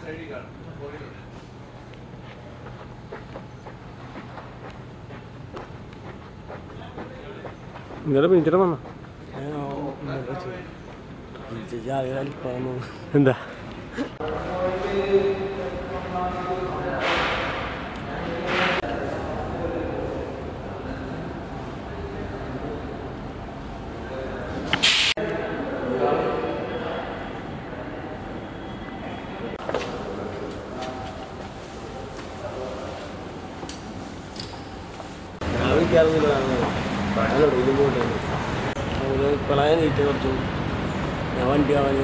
ഇന്നലെ പിഞ്ചിട്ട് വന്ന എന്താ പലായനം കിട്ടി കുറച്ചു ഞാൻ വണ്ടി ആവാൻ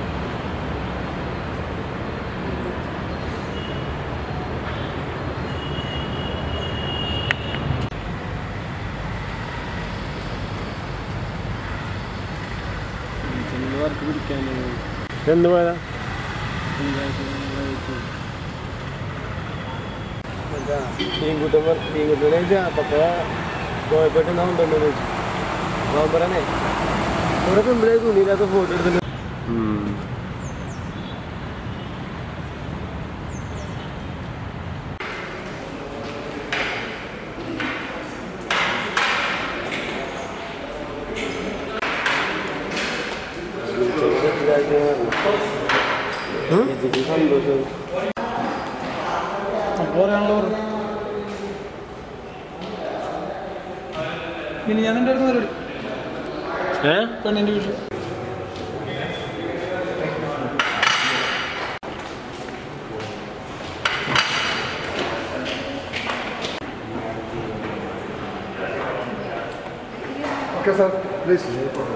വർക്ക് പിടിക്കാൻ എന്ന് പോയതാ മീൻകുട്ടൻ മീൻകുട്ടനെ ചോദിച്ചാൽ പപ്പ കോയപ്പെട്ട് എന്നാ ഉണ്ടോന്ന് ചോദിച്ചു അപ്പോൾ അവൻ പറയണേ ഇവിടെ പെമ്പിളേ തുണിയില്ലാത്ത ഫോട്ടോ എടുത്തിട്ട് സന്തോഷം പിന്നെ ഞാൻ ഉണ്ടായിരുന്ന പരിപാടി ഏ പെണ്ണിന്റെ വീട്ടിൽ okay sir please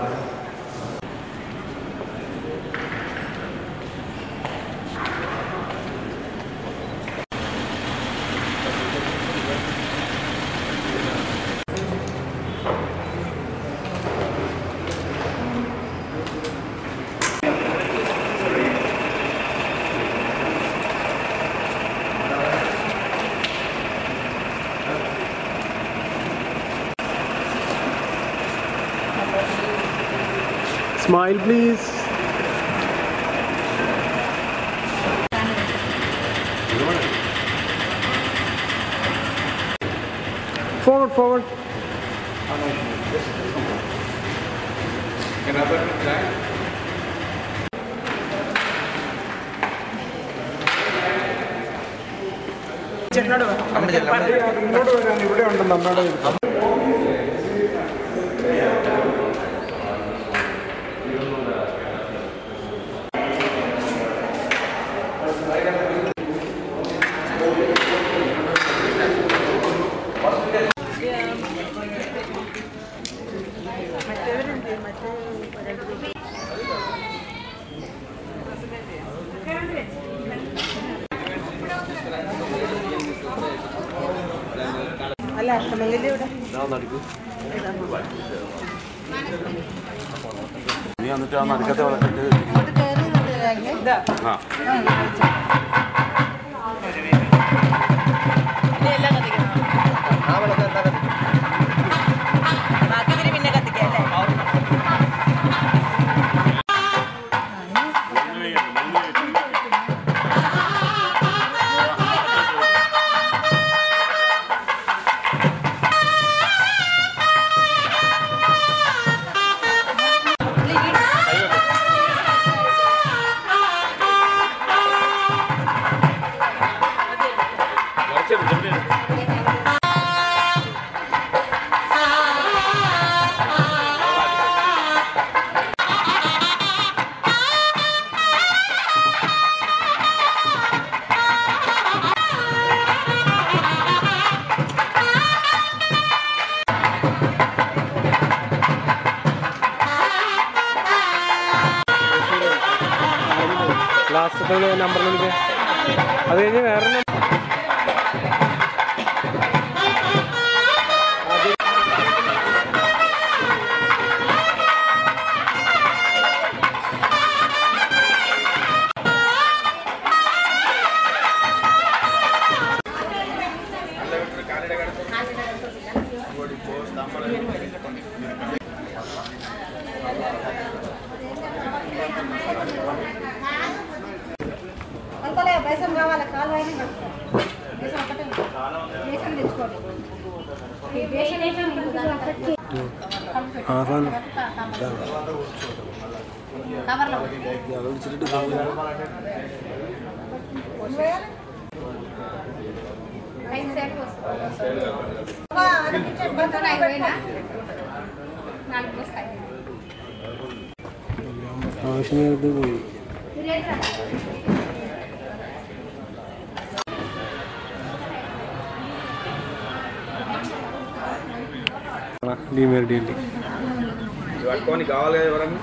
smile please forward forward ഇങ്ങോട്ട് വരാൻ ഇവിടെ ഉണ്ട് നമ്മുടെ അല്ല അഷ്ടമംഗലി ഇവിടെ നീ എന്നിട്ട് ആ നടുക്കത്തെ വളർത്തിട്ട് ഇങ്ങോട്ട് കയറി നിന്നിട്ടില്ലേ? ആ ലാസ്റ്റത്തെ നമ്പർ വിളിക്കാം അത് കഴിഞ്ഞ് വേറെ നം- Ang talebe. దేశం కావాలి కాలు అయినా కట్టుకో. దేశం ఒకటే ఉంది. దేశం తెచ్చుకోండి ఈ దేశం దేశం ఇంకో దాంట్లో కట్టి కలిపి పెట్టు. ఆహ్వానం కవర్లో ఐదు సేపు మొత్తం ఐదు వేలా నాలుగు వస్తాయి ఆവശ്యమైనది పోయి మీరేంట్రా డీమేర్ డీల్ పట్టుకొని కావాలి ఎవరన్నా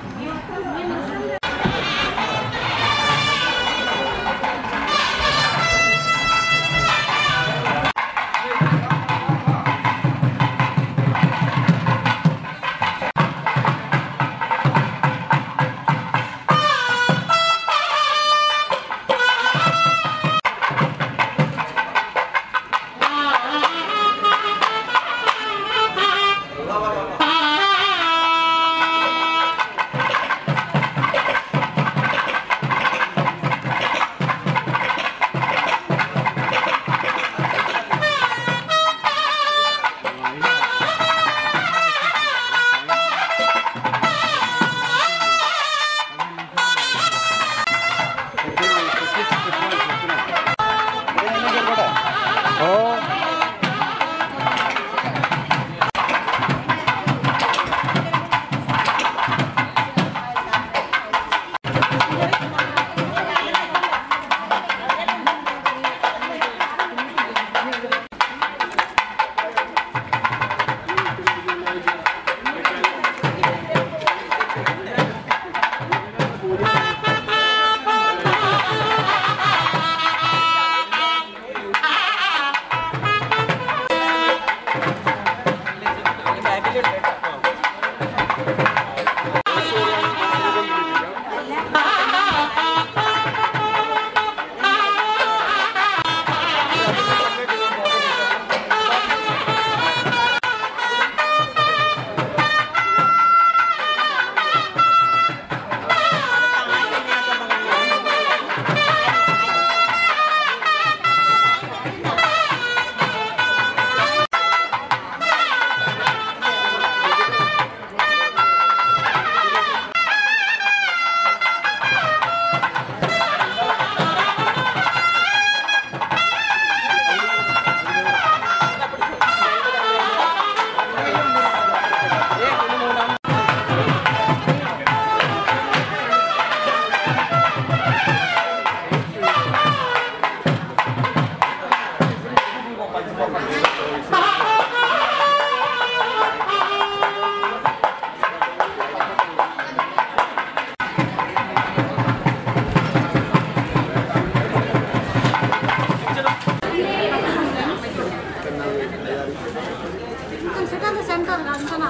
సెకండ్ సెంటర్ అంతనా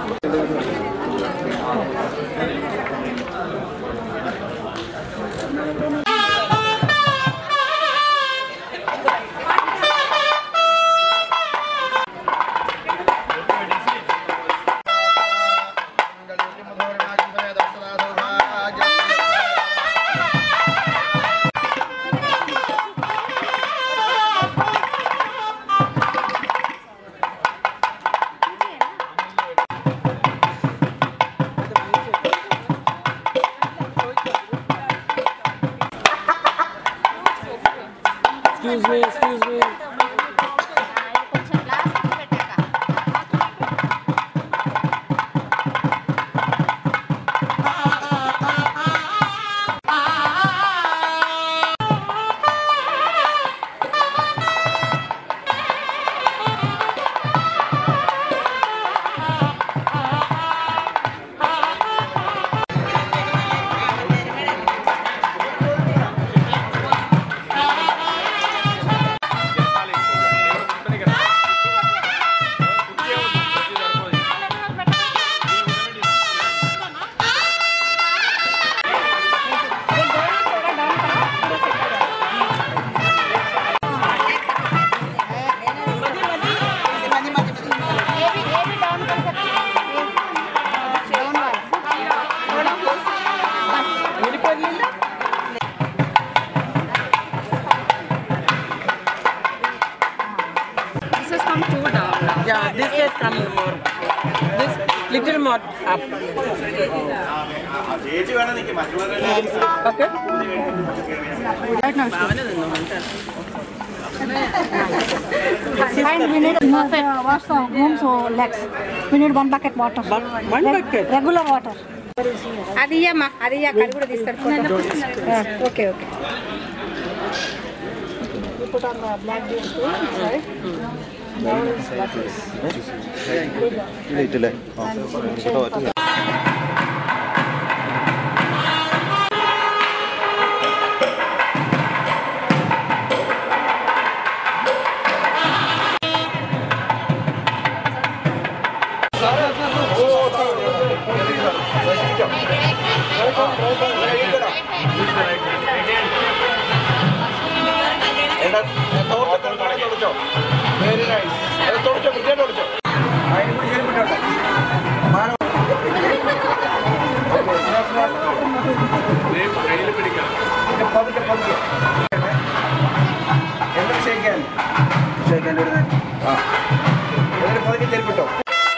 ఎక్స్క్యూజ్ మీ ఎక్స్క్యూజ్ మీ కొంచెం ప్లాస్టిక్ పెట్టాక ఆ this is coming more. This little more up. Okay. And we need to uh, wash the rooms or legs. We need one bucket water. one bucket? Regular water. అది ఇయ్యమ్మా అది ఇయ్య అక్కడ కూడా తీస్తారు photo okay okay You put on the black dish too, right? Very nice അത് തുടച്ചോ വൃത്തിയായിട്ട് തുടച്ചോ അതിന് കൂടി കയറിപ്പിട്ടോ പതുക്കെ പതുക്കെ എന്തൊക്കെ ഷേക്കാൻ ഷേക്കാൻ ആ എന്നിട്ട് പതുക്കെ ചെരുപ്പിട്ടോ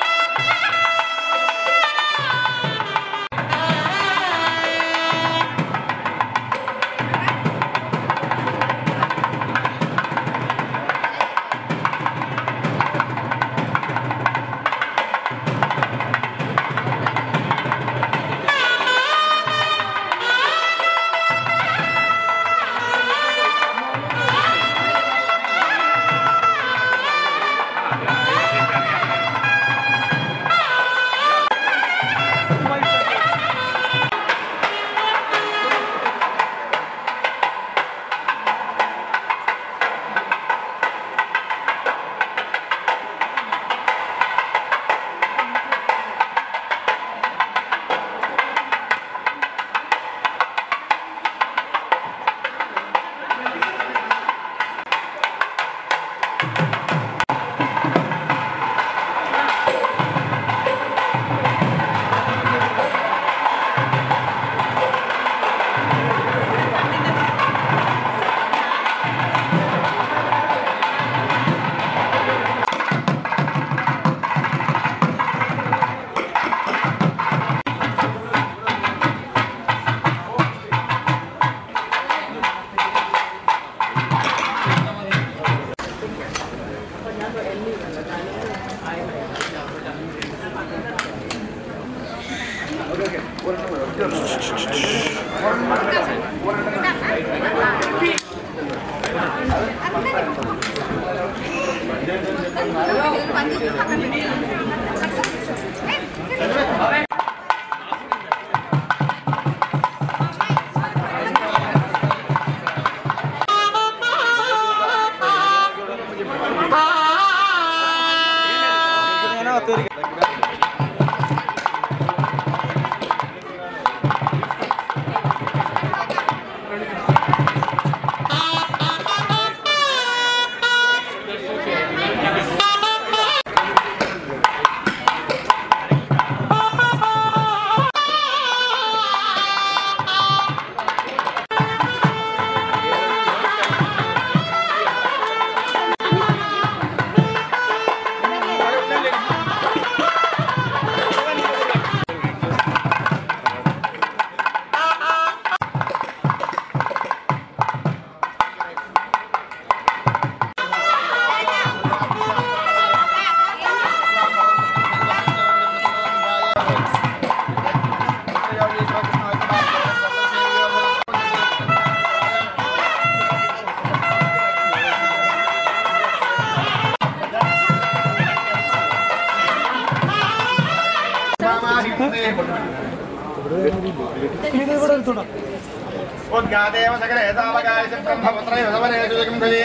ఉద్గాదేవ సకల ఏతావకాశ బ్రహ్మపుత్ర యుధవరేషు జగంధయే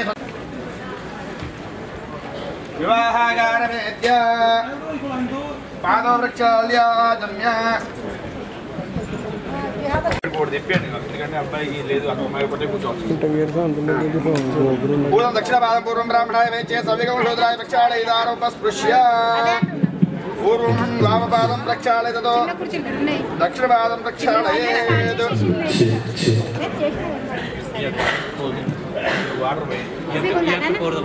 వివాహాగారమేద్య పాదవృక్షాల్యాజమ్య తిప్పండి ఎందుకంటే అబ్బాయికి లేదు అమ్మాయి ఒకటే కూర్చోవచ్చు పూర్వం దక్షిణ పాదం పూర్వం బ్రాహ్మణాయ వేచే సవిగం శూద్రాయ ప్రక్షాళయిదారోపస్పృశ్య పూర్వం వామపాదం ప్రక్షాళయతో దక్షిణపాదం ప్రక్షాళయేత్ వాటర్ పోయి నిల్చొని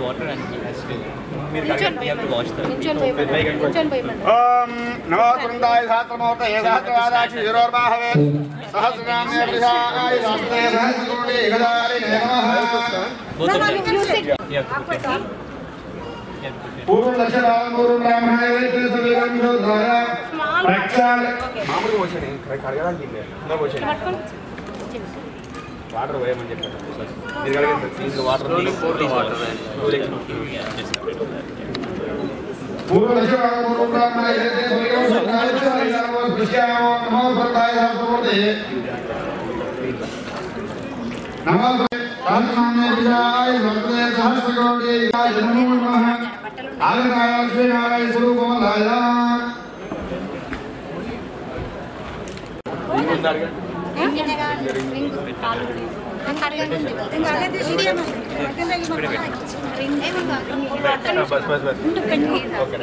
పోయి నిల్చొని పోయి ఓం నమో బృందాయ సహస్రమూర్త ఏ సహస్రవాదాక్షి శిరోర్బాహవే సహస్రనామ్య వృషాయ శాస్త్రే సహస్రకోటి ఏకదారిణే నమః పూర్వం లక్షణాలు పూర్వం బ్రాహ్మణాయ వైద్య సవేగం శోధాయ ప్రక్షాళ మామూలుగా పోసాను కడగడానికి ఇల్లే ఇంకా పోసాను వాటర్ పోయమని చెప్పాను మీరు కడగండి సార్ దీంట్లో వాటర్ పూర్వం లక్షణాలు పూర్వం బ్రాహ్మణాయ వైద్య సవేగం శోధాయ దృశ్యామో నమో బృందాయ సహస్రమూర్తి నమో సహస్రనామ్య వృషాయ శాస్త్రే సహస్రకోటి ఏకదారిణే నమః ఆగతాయ శ్రీనారాయ స్వరూపమలాయ బస్ బస్ బస్ ఓకే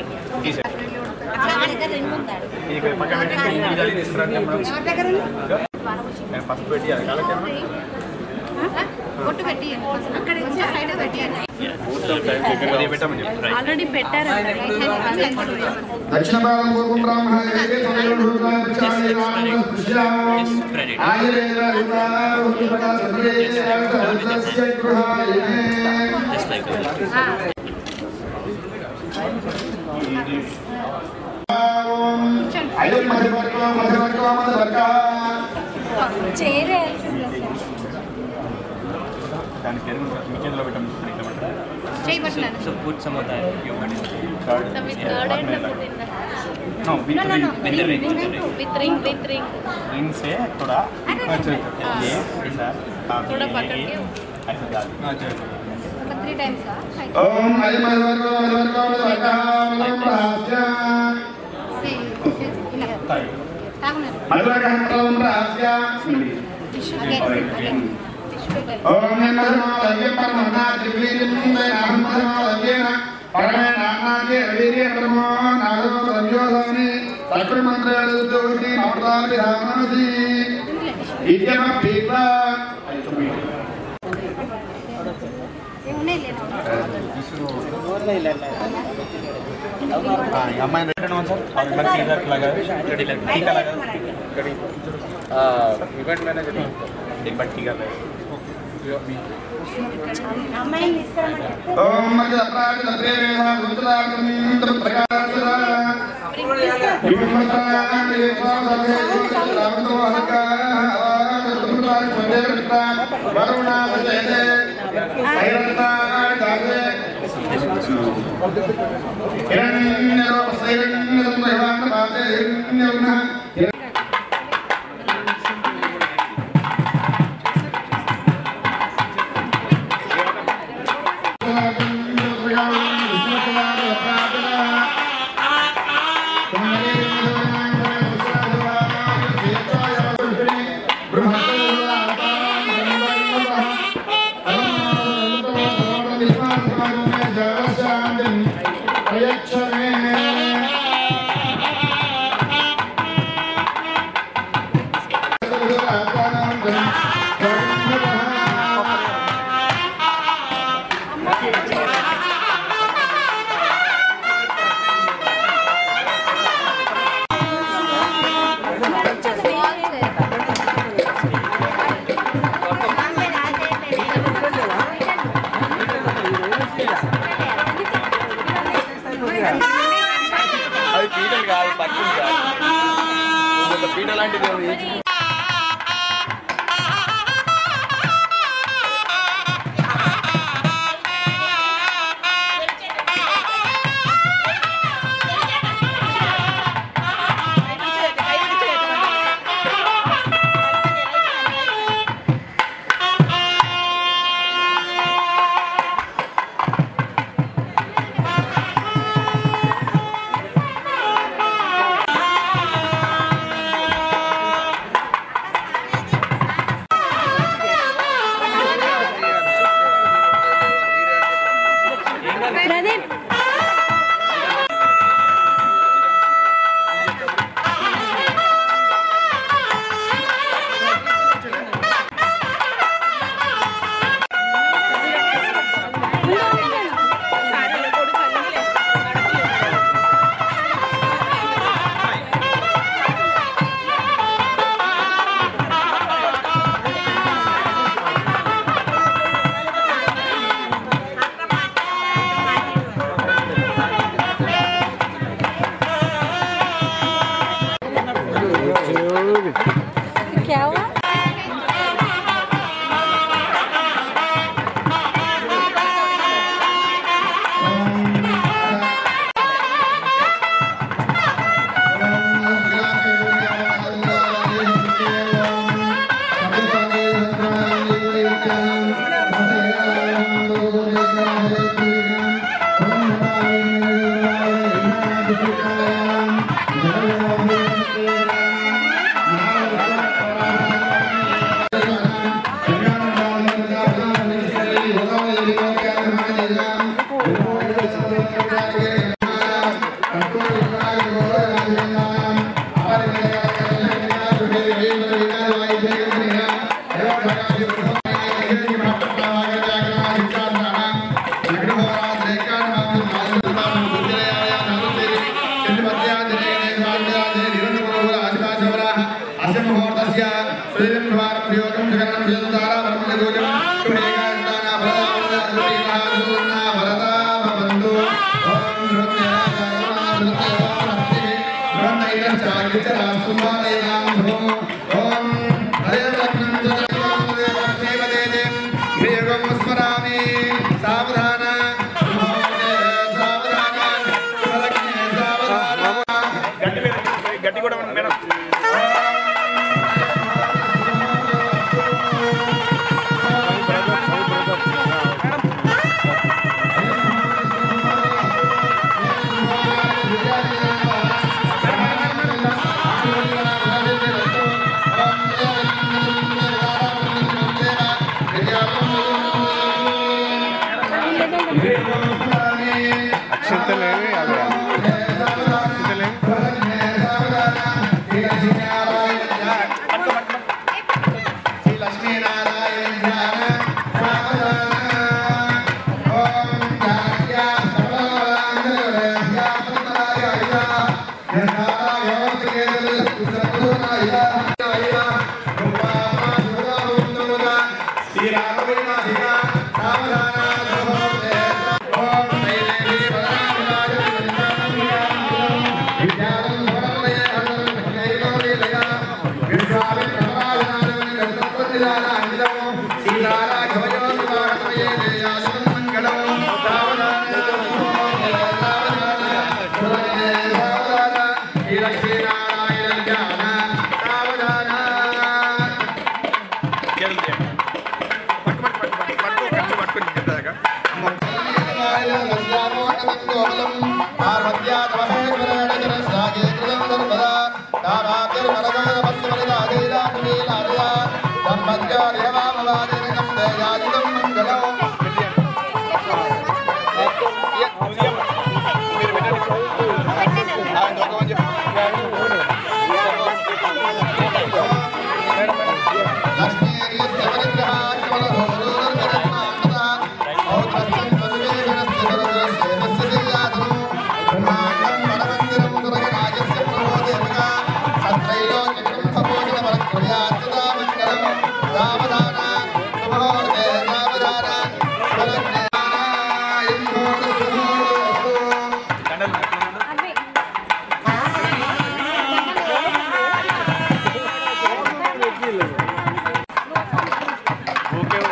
ఇది పక్కన పెట్టి ఇది అది తీసుకురండి నేను ఫస్ట్ పెట్టి అది కాలకేమో కొట్టు పెట్టి అక్కడ సైడ్ పెట్టి అది పెట్టమని చెప్పి ఆల్రెడీ పెట్టారు దక్షిణ భాగం పూర్వం బ్రాహ్మణాయ వైద్య సవేగం శోధాయ ప్రక్షాళయ రామ దృశ్యామో ఆయుర్వేద రుద్రాయ ఉత్తిపద సర్వే సహస్రస్య గృహాయ అయం మధ్యవర్గో మధ్యవర్గో మధ్యవర్గ చేరేయాల్సింది దాని పేరు మీ చేతిలో పెట్టమని ఇట్లా పెట్టండి. చేయబట్టినాను So put some of that yogurt in the curd. with Yeah, curd and watermelon. with the- No, with No, no, ring. no. With the ring. With the ring. With ring, with ring. Ring से थोड़ा अच्छा ये ऐसा हाँ, थोड़ा ये- पकड़ ये- के ऐसा डाल अच्छा ఒక త్రీ టైమ్స్ ఓం అయం మధ్యవర్గో మధ్యవర్గో మధ్యవర్గ మధ్యవర్గ తాగున్నారు మధ్యవర్గ మధ్యవర్గ ఓం నమః పరమన్నా త్రివీర్యం నాహం పరమాలవ్యేన పరమే నామాకే వీర్య పరమో నాదో రవ్యోధని సకల మంత్రాలు అమృతాపి రామసి ఇత్యమ పీత हाँ ये हमारे रिटर्न वन सर और इधर की इधर लगा कड़ी लगा टीका लगा कड़ी इवेंट मैनेजर एक बार टीका लगा ఓం మధ్య అపరాధ ప్రేమ రుద్రాగ్నింద్ర ప్రకాశ హిరణ్య అది పీటలు కాదు పక్కన కాదు పీట లాంటిది ఉంది. పూర్ణ వరదా భవంతు ఓం నృత్యరాజాయ బ్రహ్మైన చాగిచరా సుమాలయాం ఓం హరే లగ్నం దేవం స్మరామి సావధాన సావధాన శుభలగ్నే సావధాన గట్టి మీద గట్టి కూడా మేడం అక్షంతలేవి అవి శ్రీ లక్ష్మీనారాయణ ధ్యాన ఓం జాగ్యా లక్ష్మీనారాయణ ధ్యాన సావధాన పట్టు పట్టు పట్టు పట్టు పట్టు పట్టు పట్టుకొని తింటాక మీరు పెట్టండి ఆయన ఒక మంచి దండలు అవి ఓకే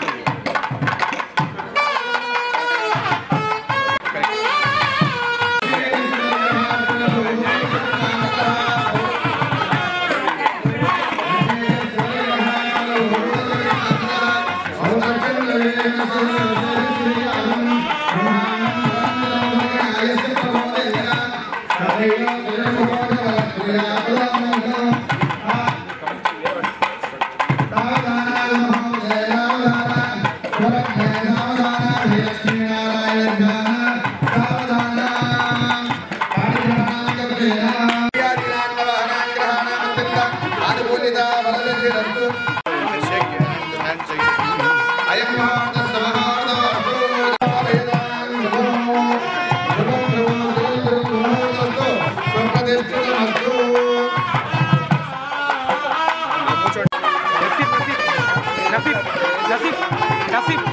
నసీబ్ నసీబ్ నసీబ్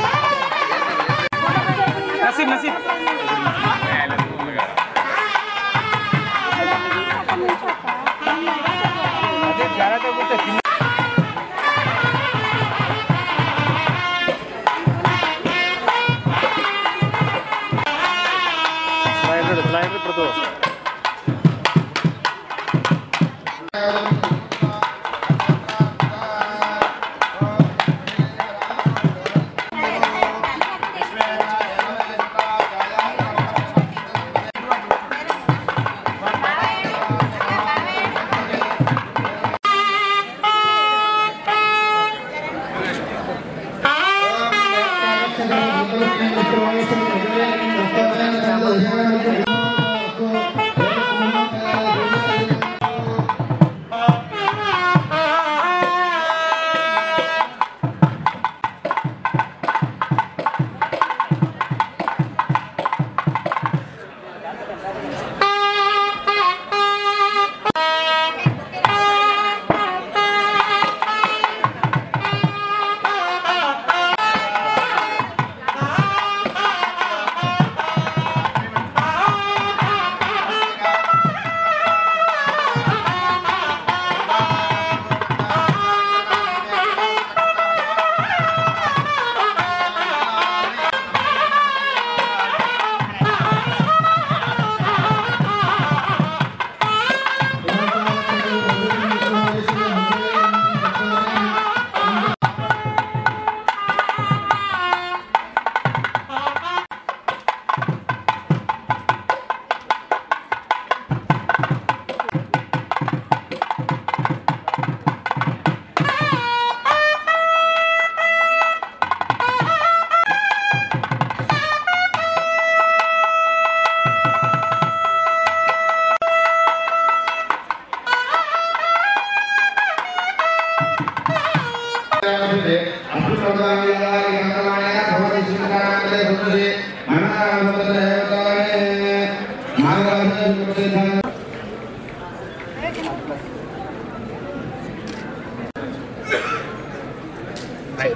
నసీబ్ నసీబ్ అదే జాగ్రత్త కూర్చో కింద స్లైడర్ స్లైడర్ ప్రతో ఆ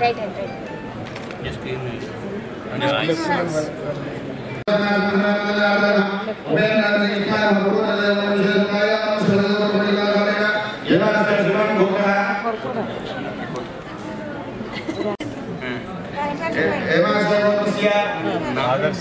right hand right Just give me. Adarsh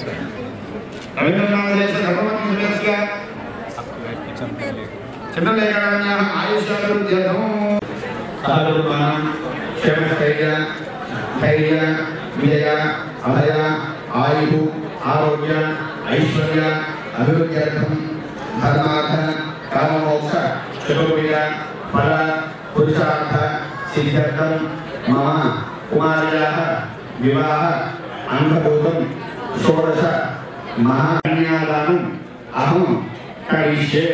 చంద్రలేఖనాన్యాः ఆయుష్యాభివృద్ధ్యర్థం సహకుర్మాణం క్షేమస్థైర్య ధైర్య విజయ అభయ ఆయు ఆరోగ్య ఐశ్వర్య అభివృద్ధ్యర్థం ధర్మార్థ కామమోక్ష చతుర్విధ ఫల పురుషార్థ సిద్ధ్యర్థం మమ కుమార్యాः వివాహ అంగభూతం షోడశ మహాకన్యాదానం అహం కరిష్యే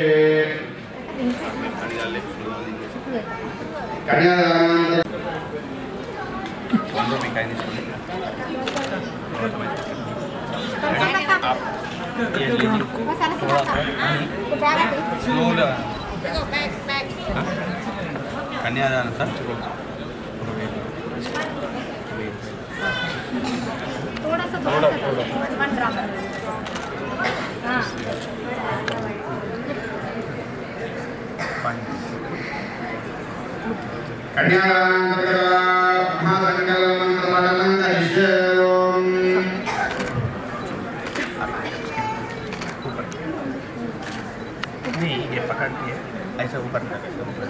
కన్యాదానం One more kind of స్లోగా కన్యాదానం సార్ थोड़ा सा थोड़ा सा वन ड्रॉप हाँ కన్యాదానం మహాసంకల్పం కరిష్యే ఓం नहीं ये पकड़ के ऐसा ऊपर कर ऐसा ऊपर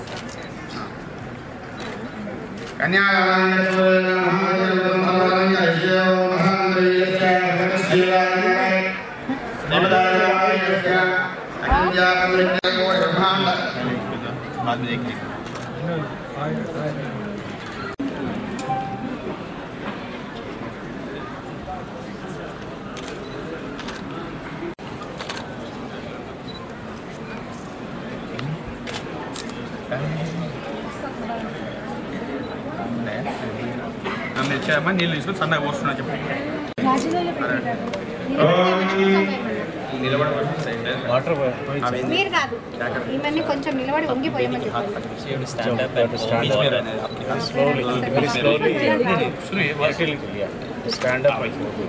बाद में देख लेंगे నన్ను ఇచ్చామా నీళ్ళు తీసుకుని సన్నగా పోస్తున్నా చెప్పి నిలబడబడి వాటర్ మీరు కాదు ఇవన్నీ కొంచెం నిలబడి వంగిపోయామని చెప్పాలి స్టాండ్ అప్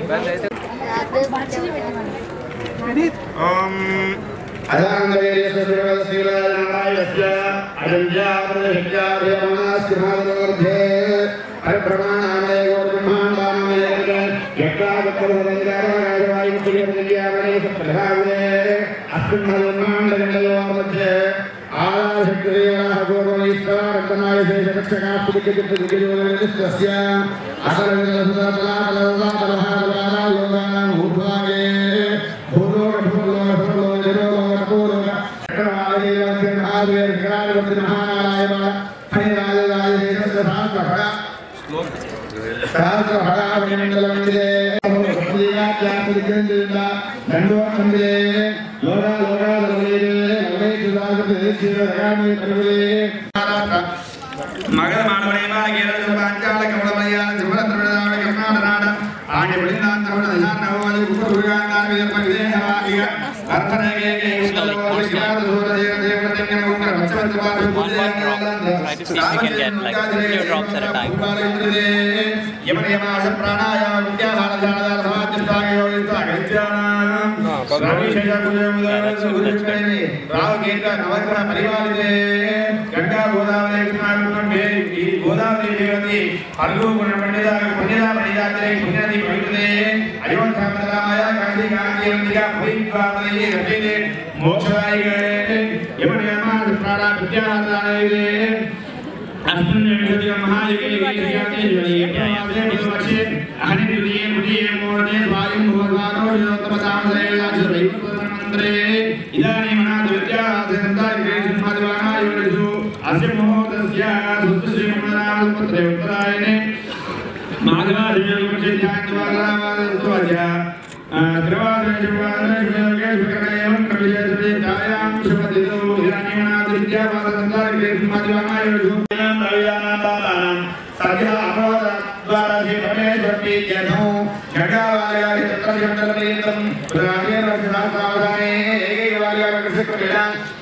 ಮಗದ ಮಾಡಬಳೆಯ ಕೇರಳ ಪಾಂಚಾಲ ಕಮಲಮಯ ಸಿಂಹತ್ರನಾಡ ಕರ್ನಾಟನಾಡ ಆಣೆ ಬಳಿನಾಂತರಣ ಧಾನವದು ಗುರುಗಾಂಧಾರ ವಿದರ್ಭ ವಿದೇಹವಾದಿಗ ಅರ್ಥನೆಗೆ ಉತ್ತಲವ ವಿಶ್ವಾದ ಸೂರ ದೇವ ದೇವತೆಂಗನ ಉತ್ತರ ವಚ್ಚವಂತ ಬಾರು Try to see if we can get like few drops at a time. ಯಮನ ಯಮಾಸ ಪ್ರಾಣಾಯಾಮ ವಿದ್ಯಾಭಾರ ಧ್ಯಾನದ ಸಮಾಧಿಷ್ಠಾಗ ಯೋಗಿತ ಅಗತ್ಯಾನಾಂ ಸ್ವಾಮಿ ಶೇಷಾಕುಜ రావు గీత నవగ్రహ పరివారితే గంగా గోదావరి కృష్ణాకుండే ఈ గోదావరి దేవతి అల్లు గుణ పండిత పుణ్యద పరిజాతే పుణ్యది పవిత్రదే అయోధ్య రామాయ కాశీ కాంతి వందిగా పురీద్వారది రతిదే మోక్షదాయి గయే యమన యమా ప్రాణ విద్యాదానైదే అస్మిన్ విషయ మహాయగే విద్యాతే జ్వలియే వశే అహని విదియే విదియే మోరదే స్వాయం భూర్వారో యోత్తమ తామసే రాజు మంత్రే ఇదానీ మనాద విద్యాసంతారికే సింహాదివానాయోనిషు అస్య మహోదస్య సుశ్రీ మనామత్రే ఉత్తరాయణే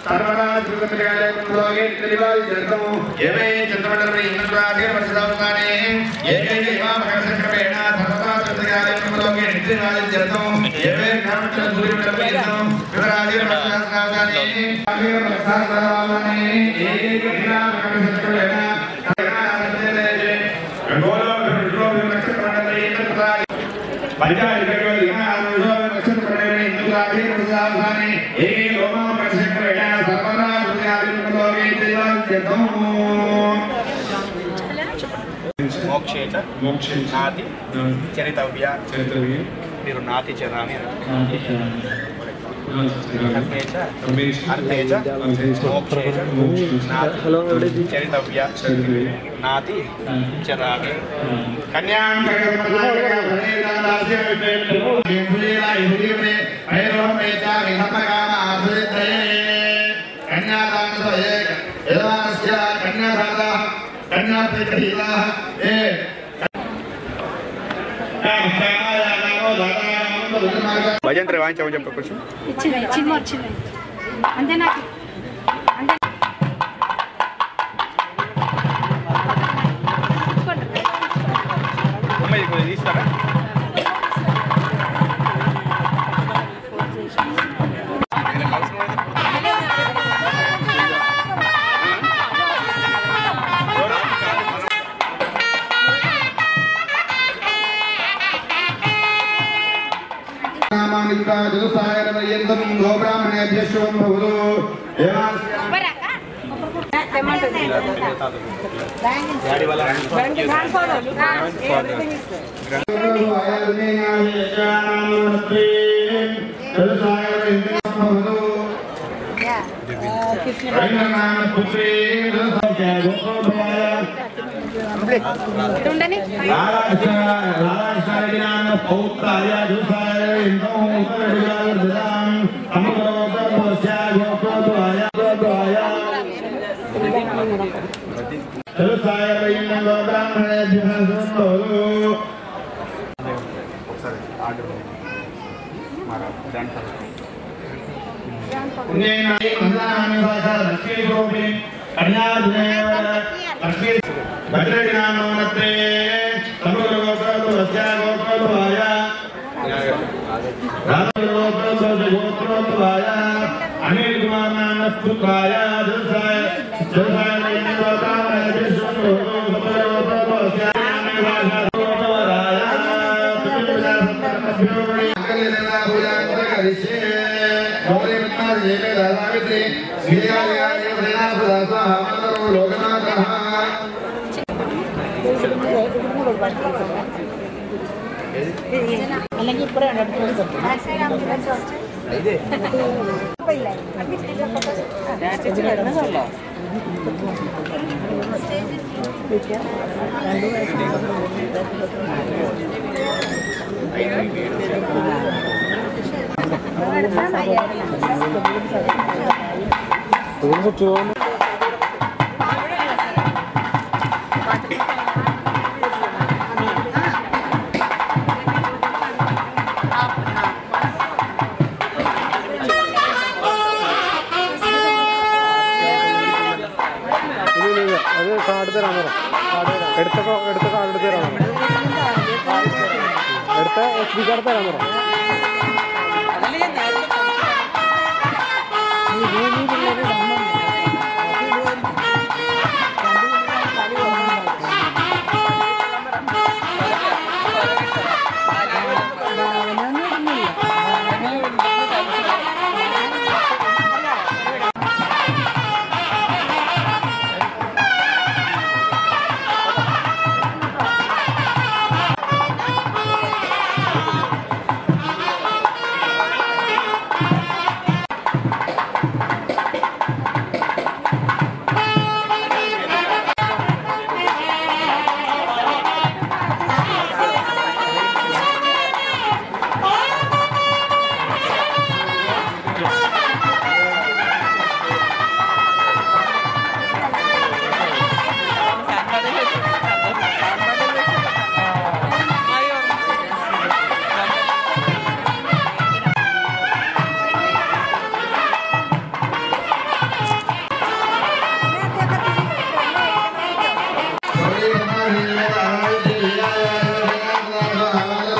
సర్వదా శ్రీకృష్ణకాలే త్రివాది జంతము ఏమే చంద్రమండలమే ఇంద్రాదే వర్షదావతానే ఏకైక ఇమామకరశక్రమేణ సర్వదా శ్రీకృష్ణకాలే నిత్యవాది జంతము ఏమే జ్ఞానమండల సూర్యమండలమే ఇంద్రం ఇంద్రాదే వర్షదావతానే ఆగే వర్షదావతానే ఏకైక ఇమామకరశక్రమేణ గంగోలో విష్ణు నక్షత్రమండలే ఇంద్రాదే మోక్షేచ నాతి చరితవ్య మీరు నాతి చరామి కర్మేచ అర్థేచ మోక్షేచ నాతి చరితవ్య నాతి చరామి భజంత్రి వాయించమని చెప్పు కొంచెం ఇచ్చింది ఇచ్చింది వచ్చింది అంతే నాకు అంతే అమ్మ ఇది కొద్దిగా తీస్తారా డాడీ వాళ్ళ ఉండని భద్రదినామోనత్రే సమగ్ర గోత్రతో వస్యా గోత్రోద్భవాయ రామ గోత్రతో గోత్రోద్భవాయ అనిల్ కుమార్ నామ పుత్రాయ దుర్సాయ దుర్సాయ వైన గోత్రాయ విష్ణు సమగ్ర గోత్రతో వస్యా గోత్రవరాయ తుమిలా సంతమభ్యోని అంకలేనా భూయాత్ర కరిష్యే గౌరీ మిత్ర జేమే దాసావిత్రి శ్రీయాయ సేనా సదాస హమంతరో లోకనాథః അത് കാർഡ് തരാൻ പറ എടുത്ത കാ- എടുത്ത കാർഡ് തരാൻ പറ എടുത്ത എസ് ഡി കാർഡ് തരാൻ പറ శ్రీ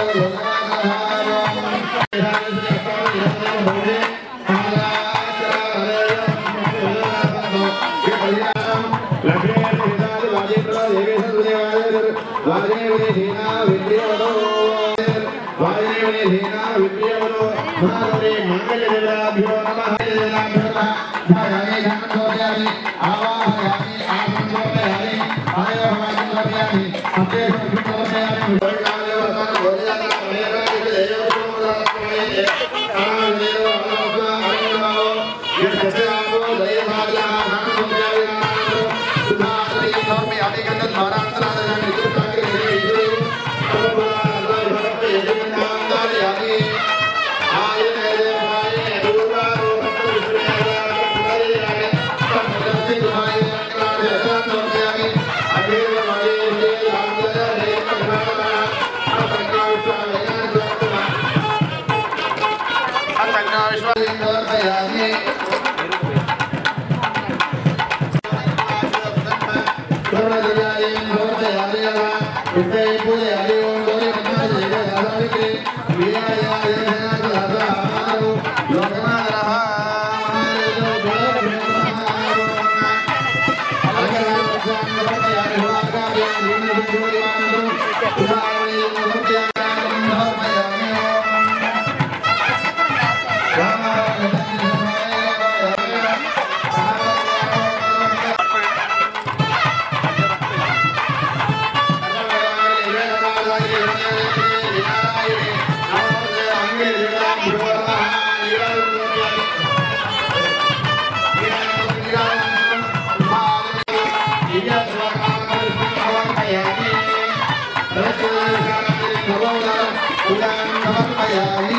Yeah.